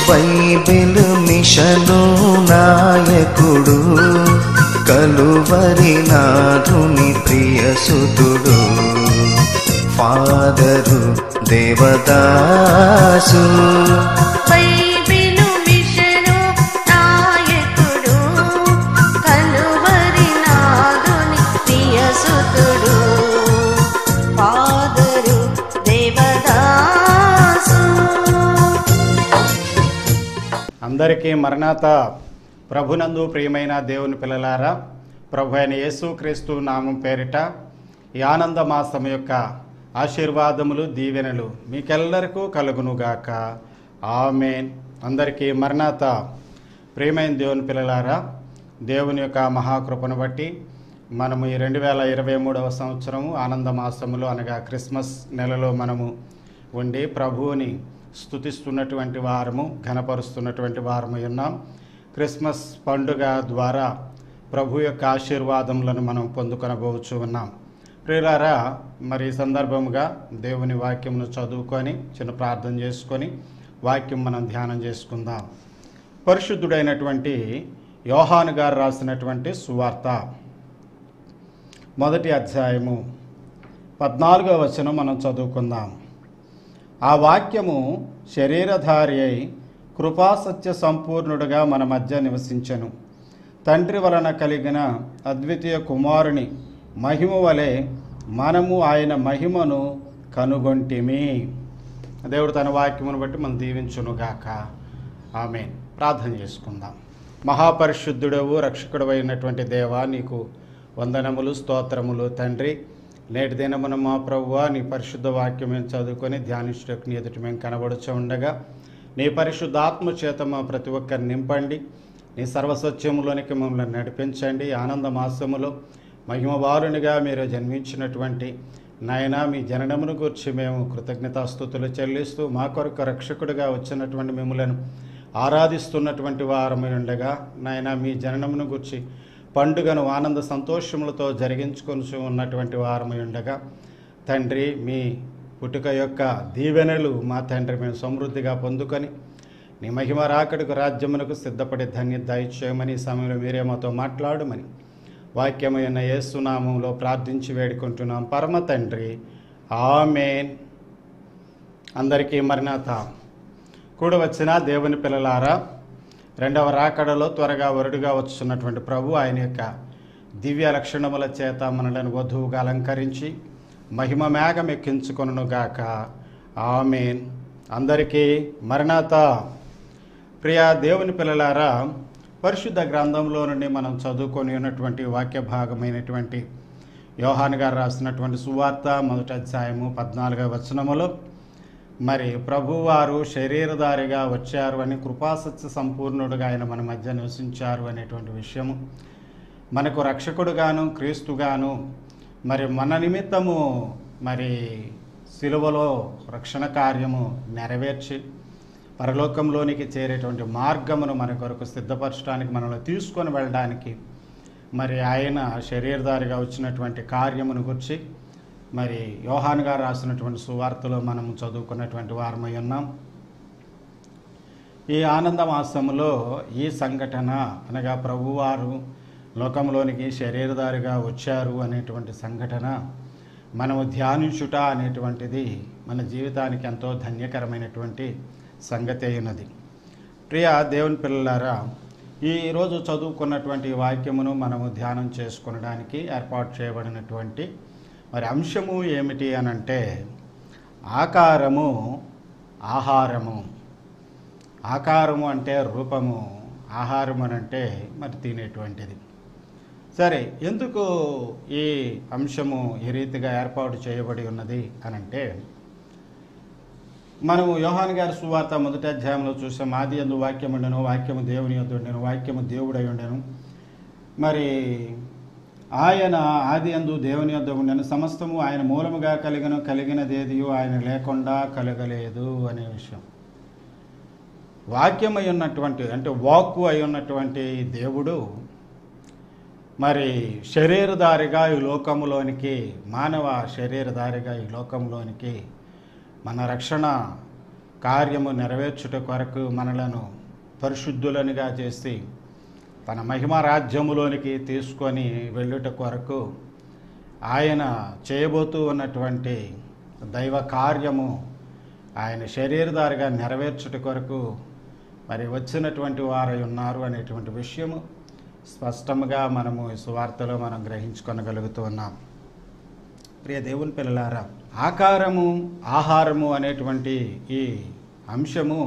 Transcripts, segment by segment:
Bible mission నాయకుడు Calvary నాథుని ప్రియసుతుడు ఫాదరు దేవదాసు బైబిలు మిషను నాయకుడు కలువరి నాదుని ప్రియసుతుడు ఫాదరు దేవదాసు అందరికీ మరణాత ప్రభునందు ప్రియమైన దేవుని పిల్లలారా ప్రభు అయిన యేసుక్రీస్తు నామం పేరిట ఈ ఆనంద మాసం యొక్క ఆశీర్వాదములు దీవెనలు మీకెల్లరికూ కలుగునుగాక ఆమెన్ అందరికీ మరణాత ప్రియమైన దేవుని పిల్లలారా దేవుని యొక్క మహాకృపను బట్టి మనము ఈ రెండు వేల ఇరవై మూడవ సంవత్సరము ఆనంద మాసములో అనగా క్రిస్మస్ నెలలో మనము ఉండి ప్రభువుని స్తుతిస్తున్నటువంటి వారము ఘనపరుస్తున్నటువంటి వారము ఉన్నాం క్రిస్మస్ పండుగ ద్వారా ప్రభు యొక్క ఆశీర్వాదములను మనం పొందుకొనబోవచ్చు ఉన్నాం ప్రియులారా మరి ఈ సందర్భముగా దేవుని వాక్యమును చదువుకొని చిన్న ప్రార్థన చేసుకొని వాక్యం మనం ధ్యానం చేసుకుందాం పరిశుద్ధుడైనటువంటి యోహాను గారు రాసినటువంటి సువార్త మొదటి అధ్యాయము పద్నాలుగో వచనం మనం చదువుకుందాం ఆ వాక్యము శరీరధారి అయి కృపాసత్య సంపూర్ణుడుగా మన మధ్య నివసించెను తండ్రి వలన కలిగిన అద్వితీయ కుమారుని మహిమ వలె మనము ఆయన మహిమను కనుగొంటిమి దేవుడు తన వాక్యమును బట్టి మనం దీవించునుగాక ఆమె ప్రార్థన చేసుకుందాం మహాపరిశుద్ధుడవు రక్షకుడు అయినటువంటి దేవా నీకు వందనములు స్తోత్రములు తండ్రి నేటి దినమున మా ప్రభువా నీ పరిశుద్ధ వాక్యం మేము చదువుకొని ధ్యానించడానికి నీ ఎదుటి మేము కనబడుచు ఉండగా నీ పరిశుద్ధాత్మ చేత మా ప్రతి ఒక్కరిని నింపండి నీ సర్వసత్యములోనికి మమ్మల్ని నడిపించండి ఆనంద మాసములో మహిమవారునిగా మీరు జన్మించినటువంటి నాయన మీ జననమును గురించి మేము కృతజ్ఞతాస్థుతులు చెల్లిస్తూ మా కొరకు రక్షకుడిగా వచ్చినటువంటి మిమ్మలను ఆరాధిస్తున్నటువంటి వారమై ఉండగా నాయన మీ జననమును గురించి పండుగను ఆనంద సంతోషములతో జరిగించుకొని ఉన్నటువంటి వారమై ఉండగా తండ్రి మీ పుట్టుక యొక్క దీవెనలు మా తండ్రి మేము సమృద్ధిగా పొందుకొని నీ మహిమ రాకడికి రాజ్యమునకు సిద్ధపడి ధన్య దయచేయమని ఈ సమయంలో మీరే మాతో మాట్లాడమని వాక్యమైన యేసునామంలో ప్రార్థించి వేడుకుంటున్నాం పరమ తండ్రి ఆమెన్ అందరికీ మరణాత కూడి వచ్చిన దేవుని పిల్లలారా రెండవ రాకడలో త్వరగా వరుడుగా వచ్చున్నటువంటి ప్రభు ఆయన యొక్క దివ్య లక్షణముల చేత మనలను వధువుగా అలంకరించి మహిమ మేఘం ఎక్కించుకొనును గాక ఆమెన్ అందరికీ మరణాత ప్రియ దేవుని పిల్లలారా పరిశుద్ధ గ్రంథంలో నుండి మనం చదువుకొని ఉన్నటువంటి వాక్య భాగమైనటువంటి యోహాన్ గారు రాసినటువంటి సువార్త మొదటి అధ్యాయము పద్నాలుగవ వచనములో మరి ప్రభువారు శరీరధారిగా వచ్చారు అని కృపాసత్య సంపూర్ణుడుగా ఆయన మన మధ్య నివసించారు అనేటువంటి విషయము మనకు రక్షకుడుగాను క్రీస్తుగాను మరి మన నిమిత్తము మరి సిలువలో రక్షణ కార్యము నెరవేర్చి పరలోకంలోనికి చేరేటువంటి మార్గమును మన కొరకు సిద్ధపరచడానికి మనల్ని తీసుకొని వెళ్ళడానికి మరి ఆయన శరీరధారిగా వచ్చినటువంటి కార్యమును గురించి మరి యోహాన్ గారు రాసినటువంటి సువార్తలో మనము చదువుకున్నటువంటి వారమై ఉన్నాం ఈ ఆనంద మాసములో ఈ సంఘటన అనగా ప్రభువారు లోకంలోనికి శరీరధారిగా వచ్చారు అనేటువంటి సంఘటన మనము ధ్యానించుట అనేటువంటిది మన జీవితానికి ఎంతో ధన్యకరమైనటువంటి సంగతి అయినది ప్రియ దేవుని పిల్లలారా ఈరోజు చదువుకున్నటువంటి వాక్యమును మనము ధ్యానం చేసుకునడానికి ఏర్పాటు చేయబడినటువంటి మరి అంశము ఏమిటి అని అంటే ఆకారము ఆహారము ఆకారము అంటే రూపము ఆహారం అని అంటే మరి తినేటువంటిది సరే ఎందుకు ఈ అంశము ఈ రీతిగా ఏర్పాటు చేయబడి ఉన్నది అని అంటే మనము యోహాన్ గారి సువార్త మొదటి అధ్యాయంలో చూసాం ఆది ఎందు వాక్యం ఉండను వాక్యము దేవుని యొద్ద ఉండను వాక్యము దేవుడై ఉండను మరి ఆయన ఆది అందు దేవుని యొద్ద ఉండను సమస్తము ఆయన మూలముగా కలిగిన కలిగినదేదియు ఆయన లేకుండా కలగలేదు అనే విషయం వాక్యమై ఉన్నటువంటి అంటే వాక్కు అయి ఉన్నటువంటి దేవుడు మరి శరీరధారిగా ఈ లోకములోనికి మానవ శరీరధారిగా ఈ లోకంలోనికి మన రక్షణ కార్యము నెరవేర్చుట కొరకు మనలను పరిశుద్ధులనుగా చేసి తన మహిమ రాజ్యములోనికి తీసుకొని వెళ్ళుట కొరకు ఆయన చేయబోతూ ఉన్నటువంటి దైవ కార్యము ఆయన శరీరధారిగా నెరవేర్చుట కొరకు మరి వచ్చినటువంటి వారై ఉన్నారు అనేటువంటి విషయము స్పష్టంగా మనము ఈ సువార్తలో మనం గ్రహించుకొనగలుగుతూ ఉన్నాం ప్రియ దేవుని పిల్లలారా ఆకారము ఆహారము అనేటువంటి ఈ అంశము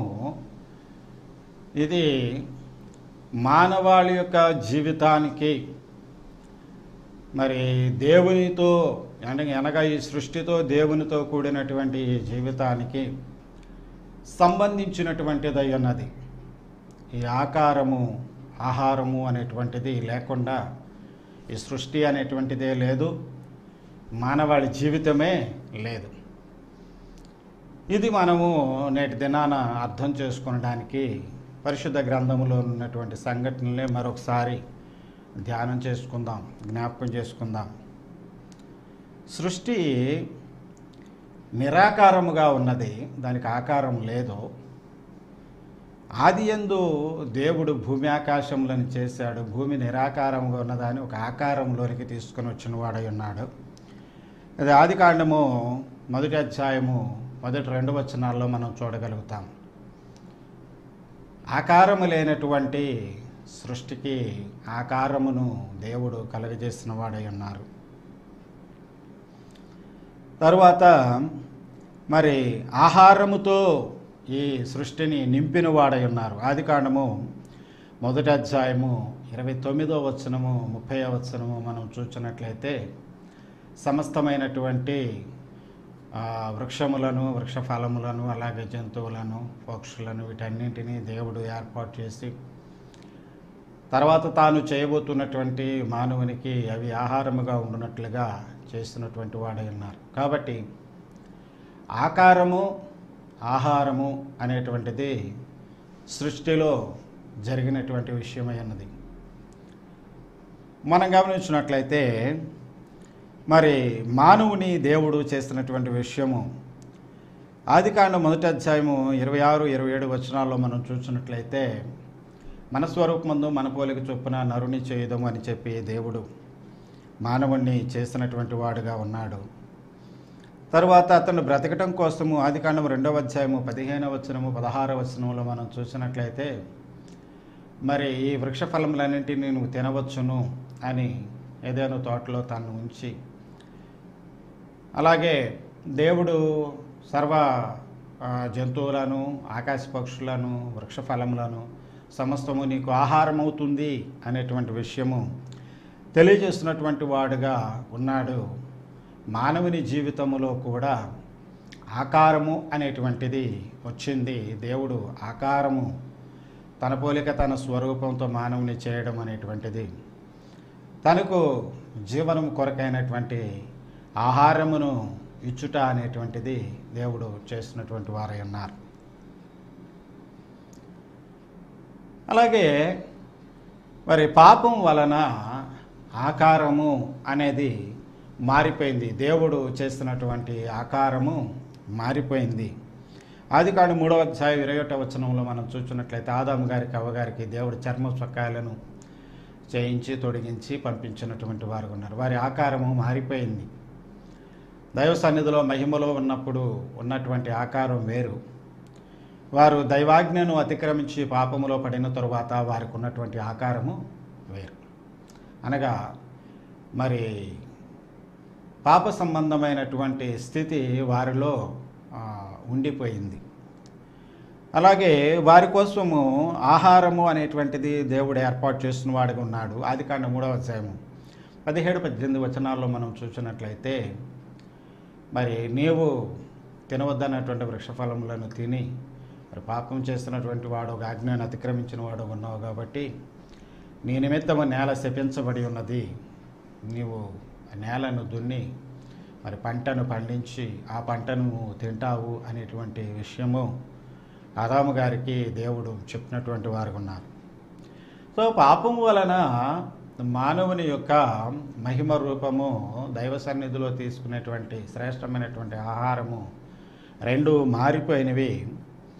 ఇది మానవాళి యొక్క జీవితానికి మరి దేవునితో అనగా అనగా ఈ సృష్టితో దేవునితో కూడినటువంటి ఈ జీవితానికి సంబంధించినటువంటిదై ఉన్నది ఈ ఆకారము ఆహారము అనేటువంటిది లేకుండా ఈ సృష్టి అనేటువంటిదే లేదు మానవాళి జీవితమే లేదు ఇది మనము నేటి దినాన అర్థం చేసుకొనడానికి పరిశుద్ధ గ్రంథములో ఉన్నటువంటి సంఘటనలే మరొకసారి ధ్యానం చేసుకుందాం జ్ఞాపకం చేసుకుందాం సృష్టి నిరాకారముగా ఉన్నది దానికి ఆకారం లేదు ఆది యందు దేవుడు భూమి ఆకాశములను చేశాడు భూమి నిరాకారంగా ఉన్నదాన్ని ఒక ఆకారంలోనికి తీసుకొని వచ్చిన వాడై ఉన్నాడు అది ఆది కాండము మొదటి అధ్యాయము మొదటి రెండు వచనాల్లో మనం చూడగలుగుతాం ఆకారము లేనటువంటి సృష్టికి ఆకారమును దేవుడు కలుగజేసిన వాడై ఉన్నారు తరువాత మరి ఆహారముతో ఈ సృష్టిని నింపిన వాడై ఉన్నారు ఆది కాండము మొదటి అధ్యాయము ఇరవై తొమ్మిదో వచనము ముప్పై వచనము మనం చూసినట్లయితే సమస్తమైనటువంటి ఆ, వృక్షములను వృక్ష ఫలములను అలాగే జంతువులను పక్షులను వీటన్నింటినీ దేవుడు ఏర్పాటు చేసి తర్వాత తాను చేయబోతున్నటువంటి మానవునికి అవి ఆహారముగా ఉండునట్లుగా చేసినటువంటి వాడై ఉన్నారు కాబట్టి ఆకారము ఆహారము అనేటువంటిది సృష్టిలో జరిగినటువంటి విషయమై ఉన్నది మనం గమనించినట్లయితే మరి మానవుని దేవుడు చేసినటువంటి విషయము ఆదికాండం మొదటి అధ్యాయము ఇరవై ఆరు ఇరవై ఏడు వచనాల్లో మనం చూసినట్లయితే మన స్వరూపమందు మన పోలిక చొప్పున నరుని చేయదము అని చెప్పి దేవుడు మానవుణ్ణి చేసినటువంటి వాడుగా ఉన్నాడు తరువాత అతను బ్రతకటం కోసము ఆదికాండం రెండవ అధ్యాయము పదిహేనవ వచనము పదహారవ వచనంలో మనం చూసినట్లయితే మరి ఈ వృక్ష ఫలములన్నింటినీ నువ్వు తినవచ్చును అని ఏదైనా తోటలో తను ఉంచి అలాగే దేవుడు సర్వ ఆ, జంతువులను ఆకాశ పక్షులను వృక్ష ఫలములను సమస్తము నీకు ఆహారం అవుతుంది అనేటువంటి విషయము తెలియజేస్తున్నటువంటి వాడుగా ఉన్నాడు మానవుని జీవితములో కూడా ఆకారము అనేటువంటిది వచ్చింది దేవుడు ఆకారము తన పోలిక తన స్వరూపంతో మానవుని చేయడం అనేటువంటిది తనకు జీవనం కొరకైనటువంటి ఆహారమును ఇచ్చుట అనేటువంటిది దేవుడు చేసినటువంటి వారై ఉన్నారు అలాగే మరి పాపం వలన ఆకారము అనేది మారిపోయింది దేవుడు చేసినటువంటి ఆకారము మారిపోయింది ఆది కాండ మూడవ అధ్యాయం ఇరవై ఒకటవ వచనంలో మనం చూసినట్లయితే ఆదాము గారికి అవ్వగారికి దేవుడు చర్మ చొక్కాయలను చేయించి తొడిగించి పంపించినటువంటి వారు ఉన్నారు వారి ఆకారము మారిపోయింది దైవ సన్నిధిలో మహిమలో ఉన్నప్పుడు ఉన్నటువంటి ఆకారం వేరు వారు దైవాజ్ఞను అతిక్రమించి పాపములో పడిన తరువాత వారికి ఉన్నటువంటి ఆకారము వేరు అనగా మరి పాప సంబంధమైనటువంటి స్థితి వారిలో ఆ, ఉండిపోయింది అలాగే వారి కోసము ఆహారము అనేటువంటిది దేవుడు ఏర్పాటు చేసిన వాడిగా ఉన్నాడు ఆది కాండ మూడవ అధ్యాయము పదిహేడు పద్దెనిమిది వచనాల్లో మనం చూసినట్లయితే మరి నీవు తినవద్దన్నటువంటి వృక్షఫలములను తిని మరి పాపం చేస్తున్నటువంటి వాడు ఒక ఆజ్ఞను అతిక్రమించిన వాడు ఉన్నావు కాబట్టి నీ నిమిత్తము నేల శపించబడి ఉన్నది నీవు ఆ నేలను దున్ని మరి పంటను పండించి ఆ పంటను నువ్వు తింటావు అనేటువంటి విషయము ఆదాము గారికి దేవుడు చెప్పినటువంటి వారు ఉన్నారు సో పాపం వలన మానవుని యొక్క మహిమ రూపము దైవ సన్నిధిలో తీసుకునేటువంటి శ్రేష్టమైనటువంటి ఆహారము రెండు మారిపోయినవి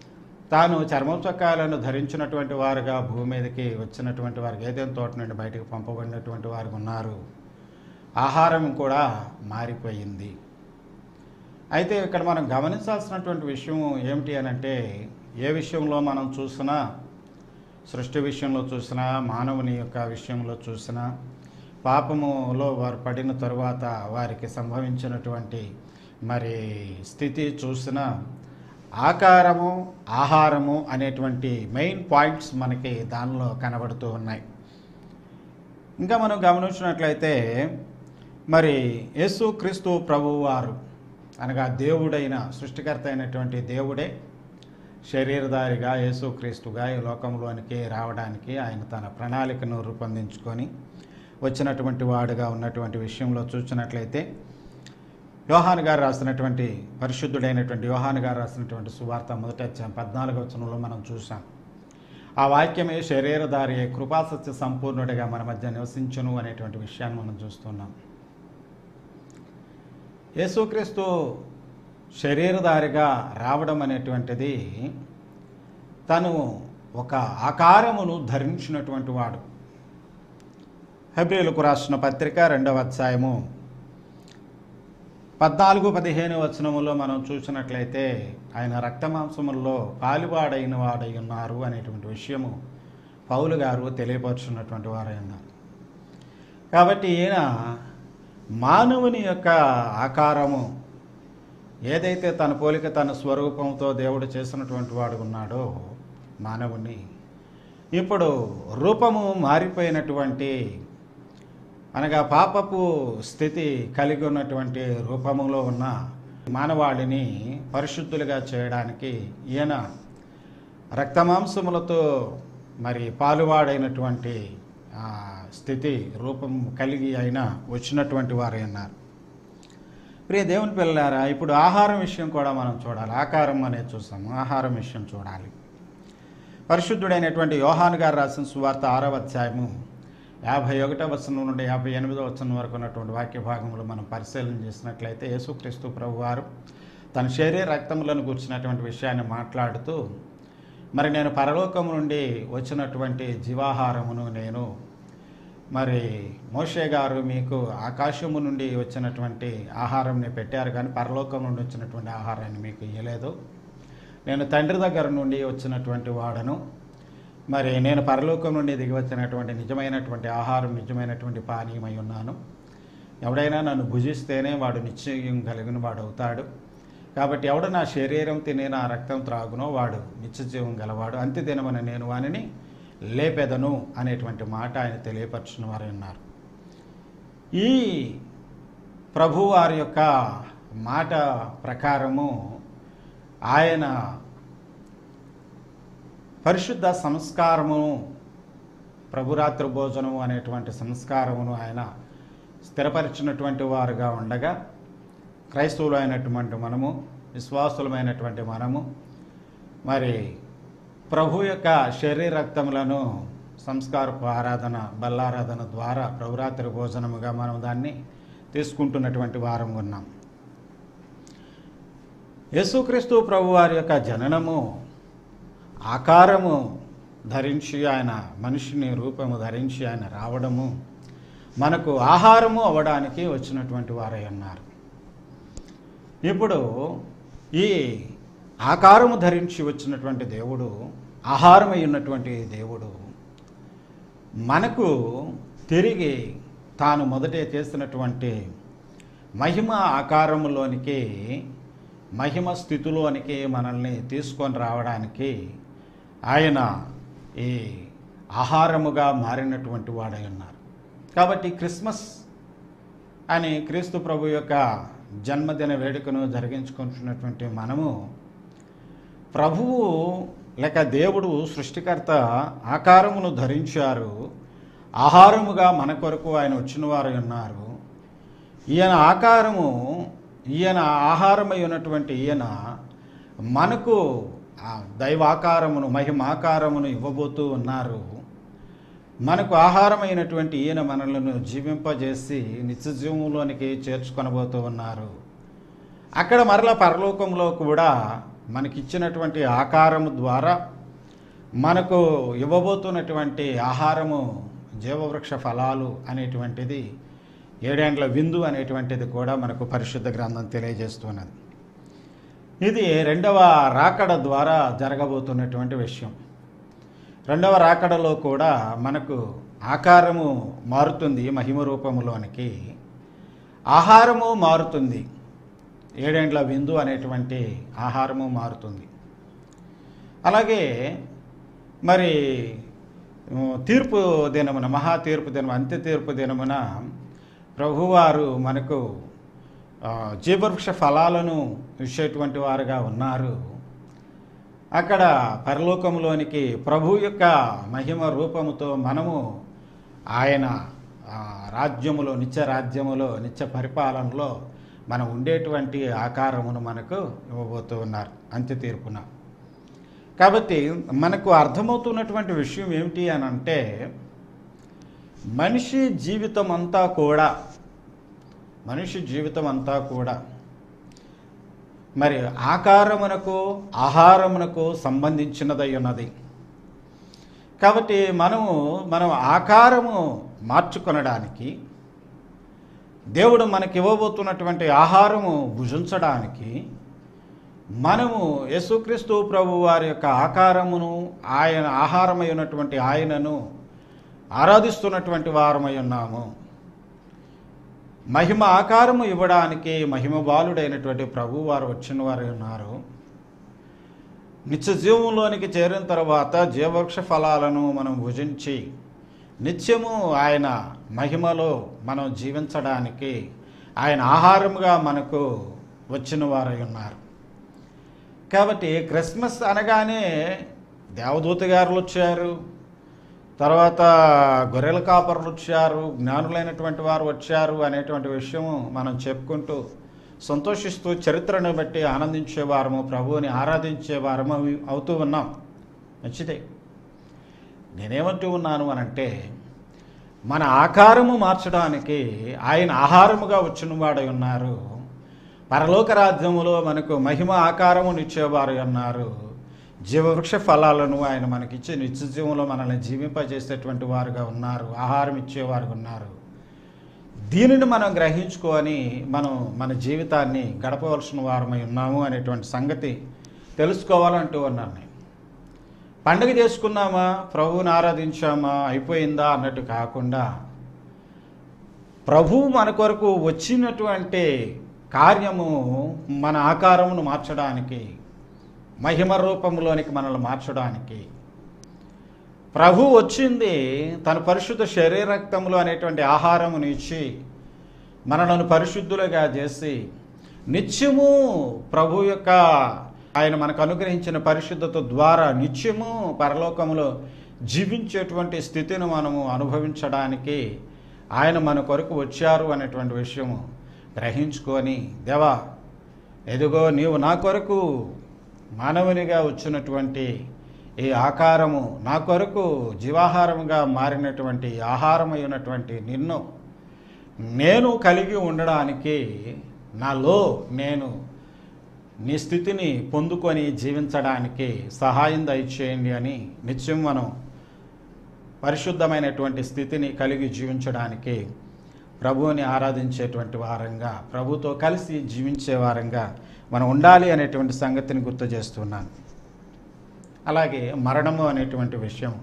తాను చర్మం చొక్కాలను ధరించినటువంటి వారుగా భూమి మీదకి వచ్చినటువంటి వారికి ఏదైనా తోట నుండి బయటకు పంపబడినటువంటి వారు ఉన్నారు ఆహారం కూడా మారిపోయింది అయితే ఇక్కడ మనం గమనించాల్సినటువంటి విషయం ఏమిటి అని అంటే ఏ విషయంలో మనం చూసినా సృష్టి విషయంలో చూసినా మానవుని యొక్క విషయంలో చూసినా పాపములో వారు పడిన తరువాత వారికి సంభవించినటువంటి మరి స్థితి చూసిన ఆకారము ఆహారము అనేటువంటి మెయిన్ పాయింట్స్ మనకి దానిలో కనబడుతూ ఉన్నాయి ఇంకా మనం గమనించినట్లయితే మరి యేసుక్రీస్తు ప్రభువు వారు అనగా దేవుడైన సృష్టికర్త అయినటువంటి దేవుడే శరీరధారిగా యేసుక్రీస్తుగా ఈ లోకంలోనికి రావడానికి ఆయన తన ప్రణాళికను రూపొందించుకొని వచ్చినటువంటి వాడుగా ఉన్నటువంటి విషయంలో చూసినట్లయితే యోహాను గారు రాసినటువంటి పరిశుద్ధుడైనటువంటి యోహాను గారు రాసినటువంటి సువార్త మొదట అధ్యాయం పద్నాలుగు వచనంలో మనం చూసాం ఆ వాక్యమే శరీరధారి అయి కృపాసత్య సంపూర్ణుడిగా మన మధ్య నివసించును అనేటువంటి విషయాన్ని మనం చూస్తున్నాం యేసుక్రీస్తు శరీరధారిగా రావడం అనేటువంటిది తను ఒక ఆకారమును ధరించినటువంటి వాడు హెబ్రిలకు రాసిన పత్రిక రెండవ అధ్యాయము పద్నాలుగు పదిహేను వచనములో మనం చూసినట్లయితే ఆయన రక్తమాంసముల్లో పాలువాడైన వాడై ఉన్నారు అనేటువంటి విషయము పౌలు గారు తెలియపరుచున్నటువంటి వారై ఉన్నారు కాబట్టి ఈయన మానవుని యొక్క ఆకారము ఏదైతే తన పోలిక తన స్వరూపంతో దేవుడు చేసినటువంటి వాడు ఉన్నాడో మానవుని ఇప్పుడు రూపము మారిపోయినటువంటి అనగా పాపపు స్థితి కలిగి ఉన్నటువంటి రూపములో ఉన్న మానవాళిని పరిశుద్ధులుగా చేయడానికి ఈయన రక్తమాంసములతో మరి పాలువాడైనటువంటి ఆ, స్థితి రూపం కలిగి అయిన వచ్చినటువంటి వారే అన్నారు ప్రియ దేవుని పిల్లలారా ఇప్పుడు ఆహారం విషయం కూడా మనం చూడాలి ఆకారం అనేది చూసాము ఆహారం విషయం చూడాలి పరిశుద్ధుడైనటువంటి యోహాన్ గారు రాసిన సువార్త ఆరవ అధ్యాయము యాభై ఒకటో వచనం నుండి యాభై ఎనిమిదో వచనం వరకు ఉన్నటువంటి వాక్య భాగంలో మనం పరిశీలన చేసినట్లయితే యేసుక్రీస్తు ప్రభు వారు తన శరీర రక్తములను కూర్చున్నటువంటి విషయాన్ని మాట్లాడుతూ మరి నేను పరలోకము నుండి వచ్చినటువంటి జీవాహారమును నేను మరి మోషే గారు మీకు ఆకాశము నుండి వచ్చినటువంటి ఆహారంని పెట్టారు కానీ పరలోకం నుండి వచ్చినటువంటి ఆహారాన్ని మీకు ఇవ్వలేదు నేను తండ్రి దగ్గర నుండి వచ్చినటువంటి వాడను మరి నేను పరలోకం నుండి దిగి వచ్చినటువంటి నిజమైనటువంటి ఆహారం నిజమైనటువంటి పానీయమై ఉన్నాను ఎవడైనా నన్ను భుజిస్తేనే వాడు నిశ్చయం కలిగిన వాడు అవుతాడు కాబట్టి ఎవడు నా శరీరం తిని నా రక్తం త్రాగునో వాడు నిత్యజీవం గలవాడు అంత్య దినమని నేను వానిని లేపెదను అనేటువంటి మాట ఆయన తెలియపరచిన వారు ఉన్నారు ఈ ప్రభు వారి యొక్క మాట ప్రకారము ఆయన పరిశుద్ధ సంస్కారమును ప్రభురాత్రి భోజనము అనేటువంటి సంస్కారమును ఆయన స్థిరపరిచినటువంటి వారుగా ఉండగా క్రైస్తవులు అయినటువంటి మనము విశ్వాసులమైనటువంటి మనము మరి ప్రభు యొక్క శరీర రక్తములను సంస్కారపు ఆరాధన బల్లారాధన ద్వారా ప్రభురాత్రి భోజనముగా మనం దాన్ని తీసుకుంటున్నటువంటి వారం ఉన్నాం యేసుక్రీస్తు ప్రభు వారి యొక్క జననము ఆకారము ధరించి ఆయన మనిషిని రూపము ధరించి ఆయన రావడము మనకు ఆహారము అవ్వడానికి వచ్చినటువంటి వారై ఉన్నారు ఇప్పుడు ఈ ఆకారము ధరించి వచ్చినటువంటి దేవుడు ఆహారమై ఉన్నటువంటి దేవుడు మనకు తిరిగి తాను మొదటే చేసినటువంటి మహిమ ఆకారములోనికి మహిమ స్థితిలోనికి మనల్ని తీసుకొని రావడానికి ఆయన ఈ ఆహారముగా మారినటువంటి వాడై ఉన్నారు కాబట్టి క్రిస్మస్ అని క్రీస్తు ప్రభు యొక్క జన్మదిన వేడుకను జరిగించుకుంటున్నటువంటి మనము ప్రభువు లేక దేవుడు సృష్టికర్త ఆకారమును ధరించారు ఆహారముగా మన కొరకు ఆయన వచ్చిన వారు ఉన్నారు ఈయన ఆకారము ఈయన ఆహారమై ఉన్నటువంటి ఈయన మనకు ఆ దైవాకారమును మహిమాకారమును ఇవ్వబోతూ ఉన్నారు మనకు ఆహారమైనటువంటి ఈయన మనలను జీవింపజేసి నిత్యజీవంలోనికి చేర్చుకొనబోతూ ఉన్నారు అక్కడ మరల పరలోకంలో కూడా మనకిచ్చినటువంటి ఆకారము ద్వారా మనకు ఇవ్వబోతున్నటువంటి ఆహారము జీవవృక్ష ఫలాలు అనేటువంటిది ఏడేండ్ల విందు అనేటువంటిది కూడా మనకు పరిశుద్ధ గ్రంథం తెలియజేస్తున్నది ఇది రెండవ రాకడ ద్వారా జరగబోతున్నటువంటి విషయం రెండవ రాకడలో కూడా మనకు ఆకారము మారుతుంది మహిమ రూపములోనికి ఆహారము మారుతుంది ఏడేండ్ల విందు అనేటువంటి ఆహారము మారుతుంది అలాగే మరి ఉమ్, తీర్పు దినమున మహా తీర్పు దినం అంత్య తీర్పు దినమున ప్రభువారు మనకు ఆ, జీవవృక్ష ఫలాలను ఇచ్చేటువంటి వారుగా ఉన్నారు అక్కడ పరలోకంలోనికి ప్రభు యొక్క మహిమ రూపముతో మనము ఆయన ఆ, రాజ్యములో నిత్య రాజ్యములో నిత్య పరిపాలనలో మనం ఉండేటువంటి ఆకారమును మనకు ఇవ్వబోతూ ఉన్నారు అంత్య తీర్పున కాబట్టి మనకు అర్థమవుతున్నటువంటి విషయం ఏమిటి అని అంటే మనిషి జీవితం అంతా కూడా మనిషి జీవితం అంతా కూడా మరి ఆకారమునకు ఆహారమునకు సంబంధించినదై ఉన్నది కాబట్టి మనము మనం ఆకారము మార్చుకొనడానికి దేవుడు మనకి ఇవ్వబోతున్నటువంటి ఆహారము భుజించడానికి మనము యేసుక్రీస్తు ప్రభు వారి యొక్క ఆకారమును ఆయన ఆహారమై ఉన్నటువంటి ఆయనను ఆరాధిస్తున్నటువంటి వారమై ఉన్నాము మహిమ ఆకారము ఇవ్వడానికి మహిమ బాలుడైనటువంటి ప్రభు వారు వచ్చిన వారు ఉన్నారు నిత్య జీవంలోనికి చేరిన తర్వాత జీవవృక్ష ఫలాలను మనం భుజించి నిత్యము ఆయన మహిమలో మనం జీవించడానికి ఆయన ఆహారముగా మనకు వచ్చిన వారై ఉన్నారు కాబట్టి క్రిస్మస్ అనగానే దేవదూత గారులు వచ్చారు తర్వాత గొర్రెల కాపరులు వచ్చారు జ్ఞానులైనటువంటి వారు వచ్చారు అనేటువంటి విషయము మనం చెప్పుకుంటూ సంతోషిస్తూ చరిత్రను బట్టి ఆనందించేవారము ప్రభువుని ఆరాధించేవారము అవుతూ ఉన్నాం మంచిదే నేనేమంటూ ఉన్నాను అనంటే మన ఆకారము మార్చడానికి ఆయన ఆహారముగా వచ్చిన వాడై ఉన్నారు పరలోక రాజ్యములో మనకు మహిమ ఆకారమునిచ్చేవారు ఉన్నారు జీవవృక్ష ఫలాలను ఆయన మనకిచ్చి నిత్య జీవంలో మనల్ని జీవింపజేసేటువంటి వారుగా ఉన్నారు ఆహారం ఇచ్చేవారు ఉన్నారు దీనిని మనం గ్రహించుకొని మనం మన జీవితాన్ని గడపవలసిన వారమై ఉన్నాము అనేటువంటి సంగతి తెలుసుకోవాలంటూ ఉన్నాను నేను పండుగ చేసుకున్నామా ప్రభువుని ఆరాధించామా అయిపోయిందా అన్నట్టు కాకుండా ప్రభువు మన కొరకు వచ్చినటువంటి కార్యము మన ఆకారమును మార్చడానికి మహిమ రూపంలోనికి మనల్ని మార్చడానికి ప్రభు వచ్చింది తన పరిశుద్ధ శరీరక్తములు అనేటువంటి ఆహారమును ఇచ్చి మనలను పరిశుద్ధులుగా చేసి నిత్యము ప్రభు యొక్క ఆయన మనకు అనుగ్రహించిన పరిశుద్ధత ద్వారా నిత్యము పరలోకములో జీవించేటువంటి స్థితిని మనము అనుభవించడానికి ఆయన మన కొరకు వచ్చారు అనేటువంటి విషయము గ్రహించుకొని దేవా ఎదుగో నీవు నా కొరకు మానవునిగా వచ్చినటువంటి ఈ ఆకారము నా కొరకు జీవాహారముగా మారినటువంటి ఆహారమైనటువంటి నిన్ను నేను కలిగి ఉండడానికి నాలో నేను నీ స్థితిని పొందుకొని జీవించడానికి సహాయం దయచేయండి అని నిత్యం మనం పరిశుద్ధమైనటువంటి స్థితిని కలిగి జీవించడానికి ప్రభువుని ఆరాధించేటువంటి వారంగా ప్రభుతో కలిసి జీవించే వారంగా మనం ఉండాలి అనేటువంటి సంగతిని గుర్తు చేస్తున్నాను అలాగే మరణము అనేటువంటి విషయం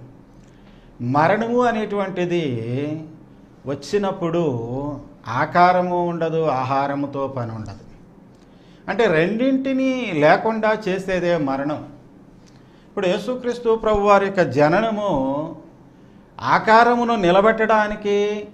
మరణము అనేటువంటిది వచ్చినప్పుడు ఆకారము ఉండదు ఆహారముతో పని ఉండదు అంటే రెండింటినీ లేకుండా చేసేదే మరణం ఇప్పుడు యేసుక్రీస్తు ప్రభు వారి యొక్క జననము ఆకారమును నిలబెట్టడానికి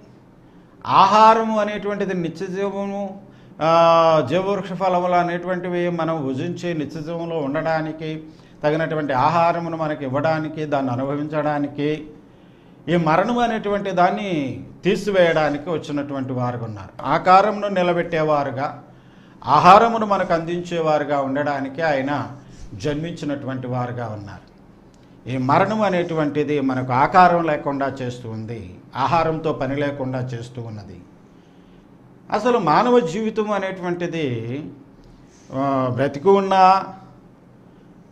ఆహారము అనేటువంటిది నిత్య జీవము ఆ, జీవవృక్ష ఫలములు అనేటువంటివి మనం భుజించి నిత్య జీవంలో ఉండడానికి తగినటువంటి ఆహారమును మనకి ఇవ్వడానికి దాన్ని అనుభవించడానికి ఈ మరణం అనేటువంటి దాన్ని తీసివేయడానికి వచ్చినటువంటి వారు ఉన్నారు ఆకారమును నిలబెట్టేవారుగా ఆహారమును మనకు అందించేవారుగా ఉండడానికి ఆయన జన్మించినటువంటి వారుగా ఉన్నారు ఈ మరణం అనేటువంటిది మనకు ఆకారం లేకుండా చేస్తూ ఉంది ఆహారంతో పని లేకుండా చేస్తూ ఉన్నది అసలు మానవ జీవితం అనేటువంటిది ఆ, బ్రతికి ఉన్నా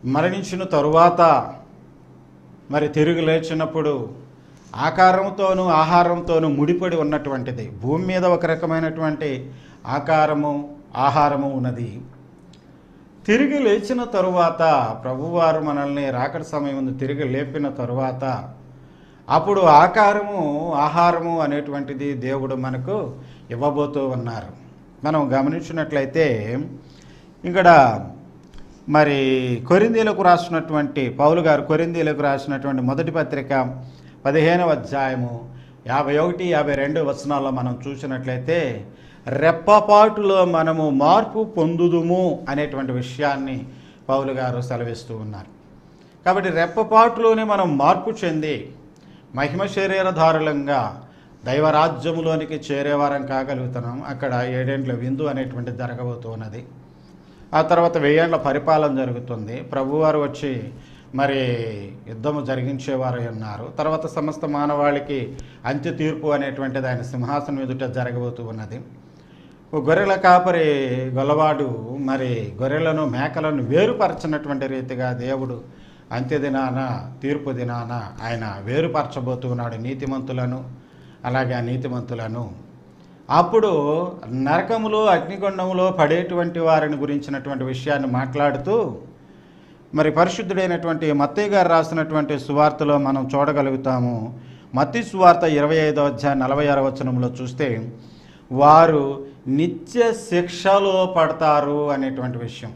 మరణించిన తరువాత మరి తిరిగి లేచినప్పుడు ఆకారంతోనూ ఆహారంతోనూ ముడిపడి ఉన్నటువంటిది భూమి మీద ఒక రకమైనటువంటి ఆకారము ఆహారము ఉన్నది తిరిగి లేచిన తరువాత ప్రభువారు మనల్ని రాకడ సమయం ముందు తిరిగి లేపిన తరువాత అప్పుడు ఆకారము ఆహారము అనేటువంటిది దేవుడు మనకు ఇవ్వబోతూ ఉన్నారు మనం గమనించినట్లయితే ఇక్కడ మరి కొరిందీలకు రాసినటువంటి పౌలు గారు కొరిందీలకు రాసినటువంటి మొదటి పత్రిక పదిహేనవ అధ్యాయము యాభై ఒకటి యాభై రెండు వచనాల్లో మనం చూసినట్లయితే రెప్పపాటులో మనము మార్పు పొందుదుము అనేటువంటి విషయాన్ని పౌలు గారు సెలవిస్తూ ఉన్నారు కాబట్టి రెప్పపాటులోనే మనం మార్పు చెంది మహిమ శరీరధారులంగా దైవరాజ్యములోనికి చేరేవారం కాగలుగుతున్నాం అక్కడ ఏడేండ్ల విందు అనేటువంటిది జరగబోతున్నది ఆ తర్వాత వెయ్యేండ్ల పరిపాలన జరుగుతుంది ప్రభువారు వచ్చి మరి యుద్ధము జరిగించేవారు ఉన్నారు తర్వాత సమస్త మానవాళికి అంత్య తీర్పు అనేటువంటిది ఆయన సింహాసనం ఎదుట జరగబోతూ ఉన్నది ఓ గొర్రెల కాపరి గొల్లవాడు మరి గొర్రెలను మేకలను వేరుపరచినటువంటి రీతిగా దేవుడు అంత్య దినాన తీర్పు దినాన ఆయన వేరుపరచబోతున్నాడు నీతిమంతులను అలాగే అనీతిమంతులను అప్పుడు నరకములో అగ్నిగుండంలో పడేటువంటి వారిని గురించినటువంటి విషయాన్ని మాట్లాడుతూ మరి పరిశుద్ధుడైనటువంటి మత్తయ్య గారు రాసినటువంటి సువార్తలో మనం చూడగలుగుతాము మత్తి సువార్త ఇరవై ఐదో అధ్యాయ నలభై ఆరో వచనంలో చూస్తే వారు నిత్య శిక్షలో పడతారు అనేటువంటి విషయం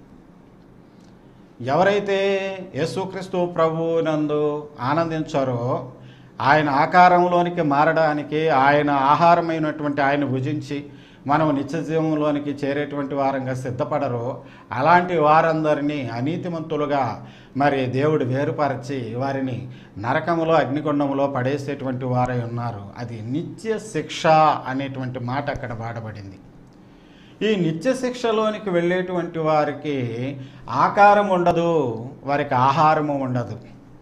ఎవరైతే యేసుక్రీస్తు ప్రభువునందు ఆనందించారో ఆయన ఆకారంలోనికి మారడానికి ఆయన ఆహారమైనటువంటి ఆయన భుజించి మనం నిత్య జీవంలోనికి చేరేటువంటి వారంగా సిద్ధపడరో అలాంటి వారందరినీ అనీతిమంతులుగా మరి దేవుడు వేరుపరచి వారిని నరకములో అగ్నిగుండములో పడేసేటువంటి వారై ఉన్నారు అది నిత్య శిక్ష అనేటువంటి మాట అక్కడ వాడబడింది ఈ నిత్య శిక్షలోనికి వెళ్ళేటువంటి వారికి ఆకారం ఉండదు వారికి ఆహారము ఉండదు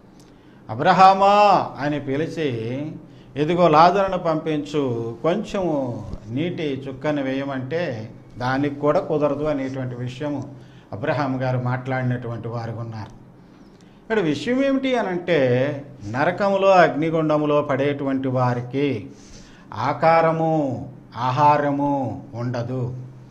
అబ్రహామా అని పిలిచి ఇదిగో లాజరును పంపించు కొంచెము నీటి చుక్కని వేయమంటే దానికి కూడా కుదరదు అనేటువంటి విషయము అబ్రహాం గారు మాట్లాడినటువంటి వారు ఉన్నారు ఇక్కడ విషయం ఏమిటి అని అంటే నరకములో అగ్నిగుండములో పడేటువంటి వారికి ఆకారము ఆహారము ఉండదు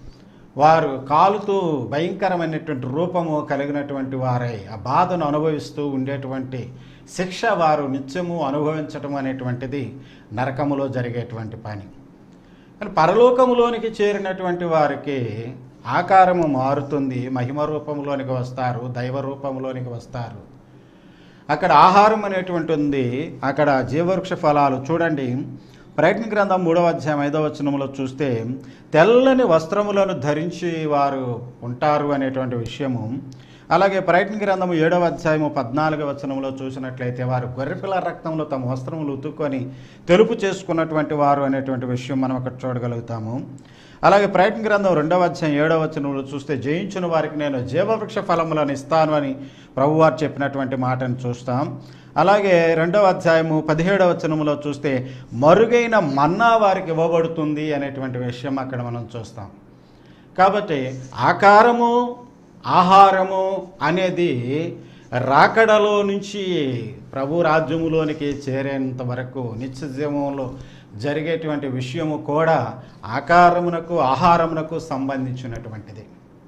వారు కాలుతూ భయంకరమైనటువంటి రూపము కలిగినటువంటి వారై ఆ బాధను అనుభవిస్తూ ఉండేటువంటి శిక్ష వారు నిత్యము అనుభవించటం అనేటువంటిది నరకములో జరిగేటువంటి పని కానీ పరలోకములోనికి చేరినటువంటి వారికి ఆకారము మారుతుంది మహిమ రూపంలోనికి వస్తారు దైవ రూపంలోనికి వస్తారు అక్కడ ఆహారం అనేటువంటి ఉంది అక్కడ జీవవృక్ష ఫలాలు చూడండి ప్రయత్న గ్రంథం మూడవ అధ్యాయం ఐదవ వచనంలో చూస్తే తెల్లని వస్త్రములను ధరించి వారు ఉంటారు అనేటువంటి విషయము అలాగే ప్రయత్న గ్రంథము ఏడవ అధ్యాయము పద్నాలుగవ వచనంలో చూసినట్లయితే వారు గొర్రెపిల్ల రక్తంలో తమ వస్త్రములు ఉతుక్కొని తెలుపు చేసుకున్నటువంటి వారు అనేటువంటి విషయం మనం అక్కడ చూడగలుగుతాము అలాగే ప్రయత్న గ్రంథం రెండవ అధ్యాయం ఏడవ వచనంలో చూస్తే జయించిన వారికి నేను జీవవృక్ష ఫలములను ఇస్తాను అని ప్రభువారు చెప్పినటువంటి మాటను చూస్తాం అలాగే రెండవ అధ్యాయము పదిహేడవ వచనంలో చూస్తే మరుగైన మన్నా వారికి ఇవ్వబడుతుంది అనేటువంటి విషయం అక్కడ మనం చూస్తాం కాబట్టి ఆకారము ఆహారము అనేది రాకడలో నుంచి ప్రభు రాజ్యములోనికి చేరేంత వరకు నిత్య జీవంలో జరిగేటువంటి విషయము కూడా ఆకారమునకు ఆహారమునకు సంబంధించినటువంటిది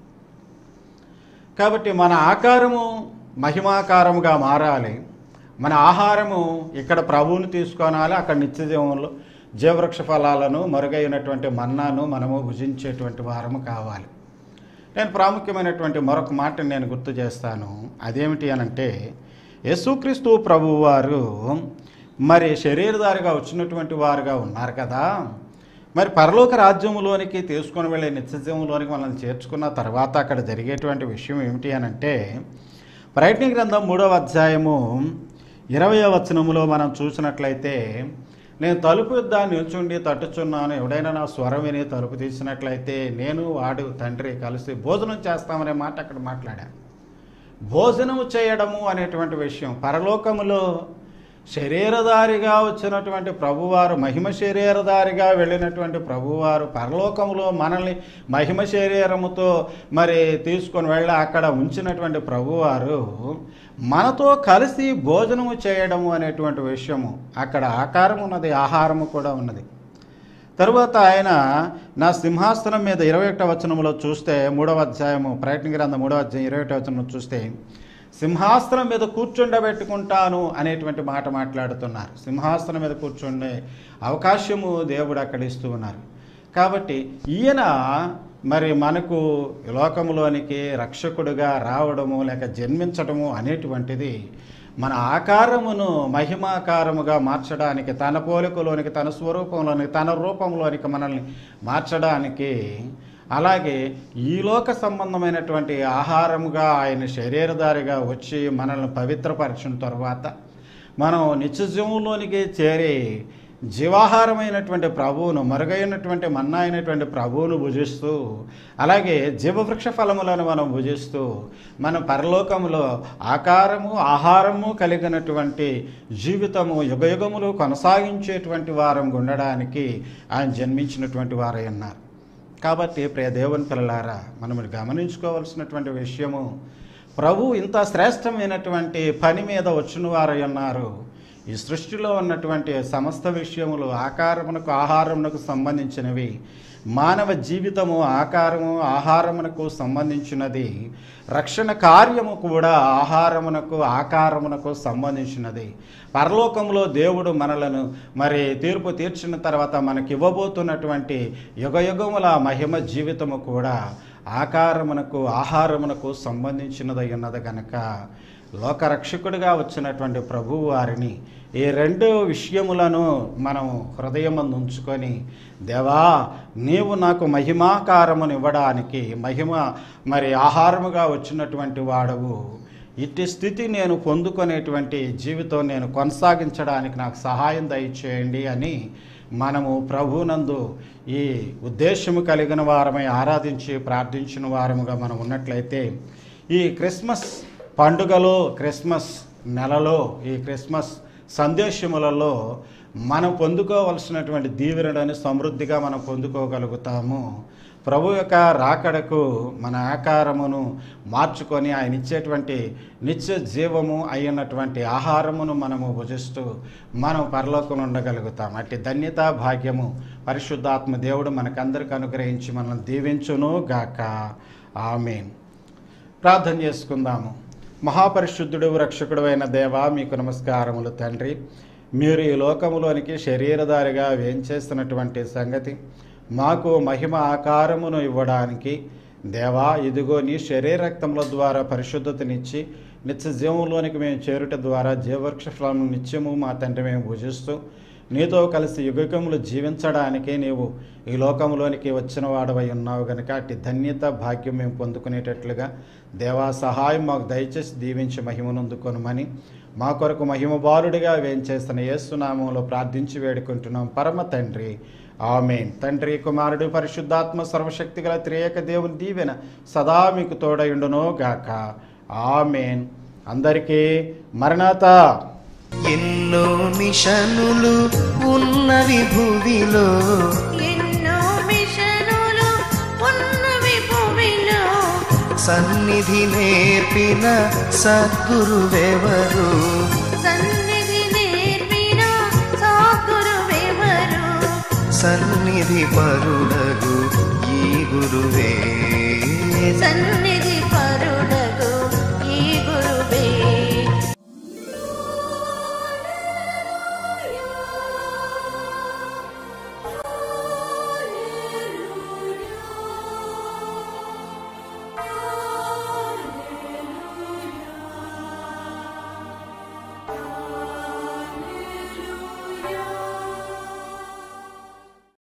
కాబట్టి మన ఆకారము మహిమాకారముగా మారాలి మన ఆహారము ఇక్కడ ప్రభువుని తీసుకోనాలి అక్కడ నిత్య జీవంలో జీవవృక్ష ఫలాలను మరుగైనటువంటి మన్నాను మనము భుజించేటువంటి వారము కావాలి నేను ప్రాముఖ్యమైనటువంటి మరొక మాట నేను గుర్తు చేస్తాను అదేమిటి అనంటే యేసుక్రీస్తు ప్రభువు వారు మరి శరీరధారిగా వచ్చినటువంటి వారుగా ఉన్నారు కదా మరి పరలోక రాజ్యములోనికి తీసుకొని వెళ్ళే నిత్యజీవంలోనికి మనల్ని చేర్చుకున్న తర్వాత అక్కడ జరిగేటువంటి విషయం ఏమిటి అనంటే ప్రయత్న గ్రంథం మూడవ అధ్యాయము ఇరవై వచనములో మనం చూసినట్లయితే నేను తలుపు దాన్ని నిల్చుండి తట్టుచున్నాను ఎవడైనా నా స్వరం విని తలుపు తీసినట్లయితే నేను వాడు తండ్రి కలిసి భోజనం చేస్తామనే మాట అక్కడ మాట్లాడాను భోజనము చేయడము అనేటువంటి విషయం పరలోకములో శరీరధారిగా వచ్చినటువంటి ప్రభువారు మహిమ శరీరధారిగా వెళ్ళినటువంటి ప్రభువారు పరలోకములో మనల్ని మహిమ శరీరముతో మరి తీసుకొని వెళ్ళి అక్కడ ఉంచినటువంటి ప్రభువారు మనతో కలిసి భోజనము చేయడము అనేటువంటి విషయము అక్కడ ఆకారం ఉన్నది ఆహారము కూడా ఉన్నది తరువాత ఆయన నా సింహాసనం మీద ఇరవై ఒకటో వచనంలో చూస్తే మూడవ అధ్యాయము ప్రయత్న గ్రంథం మూడవ అధ్యాయం ఇరవై ఒకటో వచనం చూస్తే సింహాసనం మీద కూర్చుండబెట్టుకుంటాను అనేటువంటి మాట మాట్లాడుతున్నారు సింహాసనం మీద కూర్చుండే అవకాశము దేవుడు అక్కడ ఇస్తూ ఉన్నారు కాబట్టి ఈయన మరి మనకు ఈ లోకములోనికి రక్షకుడుగా రావడము లేక జన్మించడము అనేటువంటిది మన ఆకారమును మహిమాకారముగా మార్చడానికి తన పోలికలోనికి తన స్వరూపంలోనికి తన రూపంలోనికి మనల్ని మార్చడానికి అలాగే ఈ లోక సంబంధమైనటువంటి ఆహారముగా ఆయన శరీరధారిగా వచ్చి మనల్ని పవిత్రపరిచిన తర్వాత మనం నిత్యజీవంలోనికి చేరి జీవాహారమైనటువంటి ప్రభువును మరుగైనటువంటి మన్నా అయినటువంటి ప్రభువును భుజిస్తూ అలాగే జీవవృక్ష ఫలములను మనం భుజిస్తూ మన పరలోకములో ఆకారము ఆహారము కలిగినటువంటి జీవితము యుగయుగములు కొనసాగించేటువంటి వారం ఉండడానికి ఆయన జన్మించినటువంటి వారై ఉన్నారు కాబట్టి ప్రియ దేవుని పిల్లలారా మనం గమనించుకోవాల్సినటువంటి విషయము ప్రభు ఇంత శ్రేష్టమైనటువంటి పని మీద వచ్చిన వారై ఉన్నారు ఈ సృష్టిలో ఉన్నటువంటి సమస్త విషయములు ఆకారమునకు ఆహారమునకు సంబంధించినవి మానవ జీవితము ఆకారము ఆహారమునకు సంబంధించినది రక్షణ కార్యము కూడా ఆహారమునకు ఆకారమునకు సంబంధించినది పరలోకంలో దేవుడు మనలను మరి తీర్పు తీర్చిన తర్వాత మనకి ఇవ్వబోతున్నటువంటి యుగయుగముల మహిమ జీవితము కూడా ఆకారమునకు ఆహారమునకు సంబంధించినదై ఉన్నది కనుక లోకరక్షకుడిగా వచ్చినటువంటి ప్రభువు వారిని ఈ రెండు విషయములను మనం హృదయమందు ఉంచుకొని దేవా నీవు నాకు మహిమాకారమును ఇవ్వడానికి మహిమ మరి ఆహారముగా వచ్చినటువంటి వాడవు ఇట్టి స్థితి నేను పొందుకునేటువంటి జీవితం నేను కొనసాగించడానికి నాకు సహాయం దయచేయండి అని మనము ప్రభునందు ఈ ఉద్దేశము కలిగిన వారమై ఆరాధించి ప్రార్థించిన వారముగా మనం ఉన్నట్లయితే ఈ క్రిస్మస్ పండుగలో క్రిస్మస్ నెలలో ఈ క్రిస్మస్ సందేశములలో మనం పొందుకోవలసినటువంటి దీవెనలను సమృద్ధిగా మనం పొందుకోగలుగుతాము ప్రభు యొక్క రాకడకు మన ఆకారమును మార్చుకొని ఆయన ఇచ్చేటువంటి నిత్య జీవము అయినటువంటి ఆహారమును మనము భుజిస్తూ మనం పరలోకం ఉండగలుగుతాం అట్టి ధన్యత భాగ్యము పరిశుద్ధాత్మ దేవుడు మనకందరికి అనుగ్రహించి మనల్ని దీవించును గాక ఆమెన్ ప్రార్థన చేసుకుందాము మహాపరిశుద్ధుడు రక్షకుడు అయిన దేవా మీకు నమస్కారములు తండ్రి మీరు ఈ లోకములోనికి శరీరధారిగా వేంచేస్తున్నటువంటి సంగతి మాకు మహిమ ఆకారమును ఇవ్వడానికి దేవా ఇదిగో నీ శరీరక్తముల ద్వారా పరిశుద్ధతనిచ్చి నిత్య జీవంలోనికి మేము చేరుట ద్వారా జీవవృక్ష ఫలము నిత్యము మా తండ్రి మేము భుజిస్తూ నీతో కలిసి యుగకములు జీవించడానికి నీవు ఈ లోకంలోనికి వచ్చిన వాడవై ఉన్నావు గనుక అట్టి ధన్యత భాగ్యం మేము పొందుకునేటట్లుగా దేవా సహాయం మాకు దయచేసి దీవించి మహిమనందుకొనమని మా కొరకు మహిమ బాలుడిగా వేంచేస్తున్న యేసునామంలో ప్రార్థించి వేడుకుంటున్నాం పరమ తండ్రి ఆమెన్ తండ్రి కుమారుడు పరిశుద్ధాత్మ సర్వశక్తి గల త్రియేక దేవుని దీవెన సదా మీకు తోడయుండునో గాక ఆమెన్ అందరికీ మరణాత ఎన్నో మిషనులు ఉన్నవి భూమిలో ఎన్నో మిషనులు ఉన్నవి భూమిలో సన్నిధి నేర్పిన సద్గురువెవరు సన్నిధి నేర్పిన సాగురువెవరు సన్నిధి పరుడగు ఈ గురువే సన్నిధి